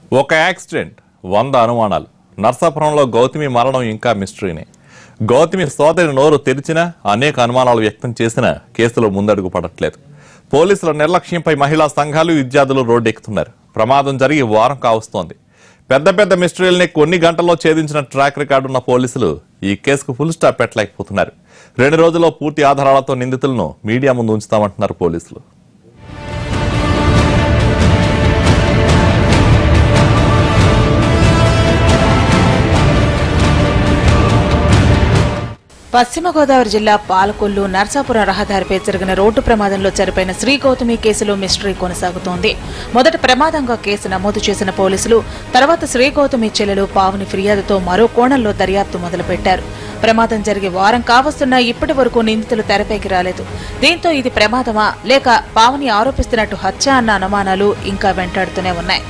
ఒక యాక్సిడెంట్ వంద అనుమానాలు నర్సాపురంలో గౌతమి మరణం ఇంకా మిస్టరీనే గౌతమి సోదరి నోరు తెరిచినా అనేక అనుమానాలు వ్యక్తం చేసినా కేసులో ముందడుగు పడట్లేదు పోలీసుల నిర్లక్ష్యంపై మహిళా సంఘాలు విద్యార్థులు రోడ్డెక్కుతున్నారు ప్రమాదం జరిగి వారం కావస్తోంది పెద్ద పెద్ద మిస్టరీల్ని కొన్ని గంటల్లో ఛేదించిన ట్రాక్ రికార్డు ఉన్న పోలీసులు ఈ కేసుకు ఫుల్ స్టాప్ పెట్టలేకపోతున్నారు రెండు రోజుల్లో పూర్తి ఆధారాలతో నిందితులను మీడియా ముందు ఉంచుతామంటున్నారు పోలీసులు పశ్చిమ గోదావరి జిల్లా పాలకొల్లు నర్సాపురం రహదారిపై జరిగిన రోడ్డు ప్రమాదంలో చనిపోయిన శ్రీ గౌతమి కేసులో మిస్టరీ కొనసాగుతోంది మొదట ప్రమాదంగా కేసు నమోదు చేసిన పోలీసులు తర్వాత శ్రీ గౌతమి చెల్లెలు పావుని ఫిర్యాదుతో మరో కోణంలో దర్యాప్తు మొదలుపెట్టారు ప్రమాదం జరిగి వారం కావస్తున్నా ఇప్పటి వరకు నిందితులు తెరపైకి రాలేదు దీంతో ఇది ప్రమాదమా లేక పావని ఆరోపిస్తున్నట్టు హత్య అన్న అనుమానాలు ఇంకా వెంటాడుతూనే ఉన్నాయి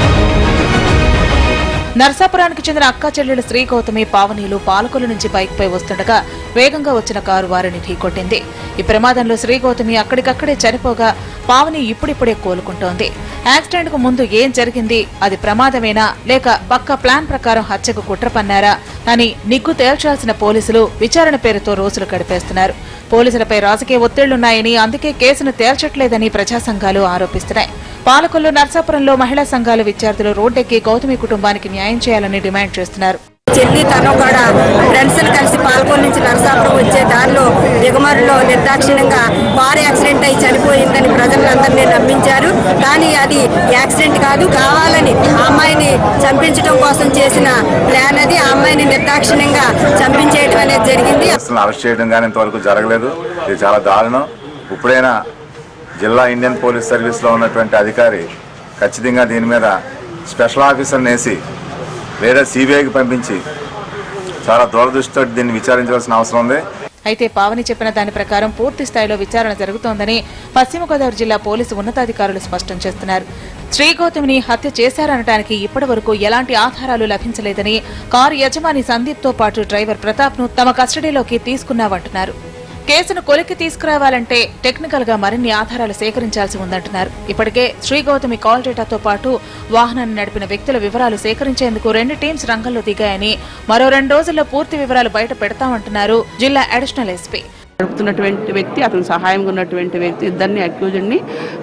నర్సాపురానికి చెందిన అక్కా చెల్లెలు శ్రీ గౌతమి పావనీలు పాలకొల్లు నుంచి బైక్పై వస్తుండగా వేగంగా వచ్చిన కారు వారిని ఢీకొట్టింది ఈ ప్రమాదంలో శ్రీ గౌతమి అక్కడికక్కడే చనిపోగా పావని ఇప్పుడిప్పుడే కోలుకుంటోంది యాక్సిడెంట్ కు ముందు ఏం జరిగింది అది ప్రమాదమేనా లేక పక్క ప్లాన్ ప్రకారం హత్యకు కుట్ర పన్నారా అని నిగ్గు తేల్చాల్సిన పోలీసులు విచారణ పేరుతో రోజులు గడిపేస్తున్నారు పోలీసులపై రాజకీయ ఒత్తిళ్లున్నాయని అందుకే కేసును తేల్చట్లేదని ప్రజా సంఘాలు ఆరోపిస్తున్నాయి పాలకొల్లు నర్సాపురంలో మహిళా సంఘాల విద్యార్థులు రోడ్డెక్కి గౌతమి కుటుంబానికి న్యాయం చేయాలని డిమాండ్ చేస్తున్నారు చెల్లి తను కూడా ఫ్రెండ్స్ కలిసి పాల్గొని నుంచి నరసాపురం వచ్చే దారిలో దిగుమరులో నిర్దాక్షిణ్యంగా కారు యాక్సిడెంట్ అయి చనిపోయిందని ప్రజలందరినీ నమ్మించారు కానీ అది యాక్సిడెంట్ కాదు కావాలని ఆ అమ్మాయిని చంపించడం కోసం చేసిన ప్లాన్ అది ఆ అమ్మాయిని నిర్దాక్షిణ్యంగా చంపించేయడం అనేది జరిగింది అసలు అరెస్ట్ చేయడం కానీ ఇంతవరకు జరగలేదు ఇది చాలా దారుణం ఇప్పుడైనా జిల్లా ఇండియన్ పోలీస్ సర్వీస్లో ఉన్నటువంటి అధికారి ఖచ్చితంగా దీని మీద స్పెషల్ ఆఫీసర్ని వేసి లేదా సిబిఐకి పంపించి చాలా దూరదృష్టితో దీన్ని విచారించాల్సిన అవసరం ఉంది అయితే పావని చెప్పిన దాని ప్రకారం పూర్తి స్థాయిలో విచారణ జరుగుతోందని పశ్చిమ గోదావరి జిల్లా పోలీసు ఉన్నతాధికారులు స్పష్టం చేస్తున్నారు శ్రీ గౌతమిని హత్య చేశారనడానికి ఇప్పటి వరకు ఎలాంటి ఆధారాలు లభించలేదని కారు యజమాని సందీప్ తో పాటు డ్రైవర్ ప్రతాప్ ను తమ కస్టడీలోకి తీసుకున్నామంటున్నారు కేసును కొలిక్కి తీసుకురావాలంటే టెక్నికల్ గా మరిన్ని ఆధారాలు సేకరించాల్సి ఉందంటున్నారు ఇప్పటికే శ్రీ గౌతమి కాల్ డేటాతో పాటు వాహనాన్ని నడిపిన వ్యక్తుల వివరాలు సేకరించేందుకు రెండు టీమ్స్ రంగంలో దిగాయని మరో రెండు రోజుల్లో పూర్తి వివరాలు బయట పెడతామంటున్నారు జిల్లా అడిషనల్ ఎస్పీ నడుపుతున్నటువంటి వ్యక్తి అతను సహాయంగా ఉన్నటువంటి వ్యక్తి ఇద్దరిని అక్యూజ్డ్ని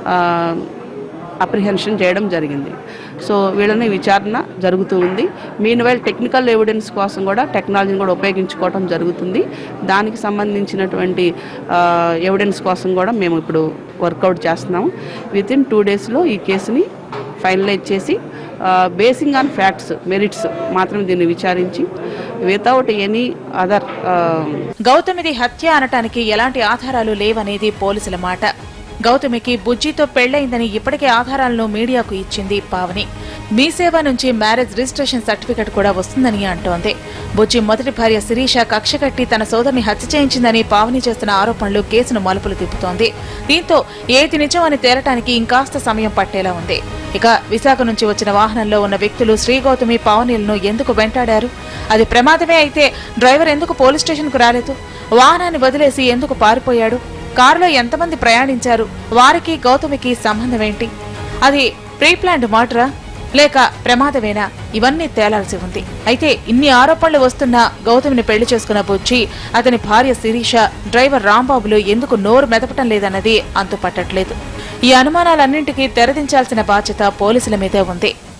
అప్రిహెన్షన్ చేయడం జరిగింది సో వీళ్ళని విచారణ జరుగుతూ ఉంది మీన్ వైల్ టెక్నికల్ ఎవిడెన్స్ కోసం కూడా టెక్నాలజీని కూడా ఉపయోగించుకోవడం జరుగుతుంది దానికి సంబంధించినటువంటి ఎవిడెన్స్ కోసం కూడా మేము ఇప్పుడు వర్కౌట్ చేస్తున్నాము విత్ ఇన్ టూ డేస్లో ఈ కేసుని ఫైనలైజ్ చేసి బేసింగ్ ఆన్ ఫ్యాక్ట్స్ మెరిట్స్ మాత్రం దీన్ని విచారించి వితౌట్ ఎనీ అదర్ గౌతమిది హత్య అనటానికి ఎలాంటి ఆధారాలు లేవనేది పోలీసుల మాట గౌతమికి బుజ్జితో పెళ్లైందని ఇప్పటికే ఆధారాలను మీడియాకు ఇచ్చింది పావని మీ సేవ నుంచి మ్యారేజ్ రిజిస్ట్రేషన్ సర్టిఫికెట్ కూడా వస్తుందని అంటోంది బుజ్జి మొదటి భార్య శిరీష కక్ష కట్టి తన సోదరిని హత్య చేయించిందని పావని చేస్తున్న ఆరోపణలు కేసును మలుపులు తిప్పుతోంది దీంతో ఏది నిజం అని తేలటానికి ఇంకాస్త సమయం పట్టేలా ఉంది ఇక విశాఖ నుంచి వచ్చిన వాహనంలో ఉన్న వ్యక్తులు శ్రీ గౌతమి పావనీలను ఎందుకు వెంటాడారు అది ప్రమాదమే అయితే డ్రైవర్ ఎందుకు పోలీస్ స్టేషన్కు రాలేదు వాహనాన్ని వదిలేసి ఎందుకు పారిపోయాడు కారులో ఎంతమంది ప్రయాణించారు వారికి గౌతమికి సంబంధం ఏంటి అది ప్రీప్లాన్డ్ మర్డరా లేక ప్రమాదమేనా ఇవన్నీ తేలాల్సి ఉంది అయితే ఇన్ని ఆరోపణలు వస్తున్నా గౌతమిని పెళ్లి చేసుకున్న బుచ్చి అతని భార్య శిరీష డ్రైవర్ రాంబాబులు ఎందుకు నోరు మెదపటం లేదన్నది అంతు పట్టట్లేదు ఈ అనుమానాలన్నింటికీ తెరదించాల్సిన బాధ్యత పోలీసుల మీదే ఉంది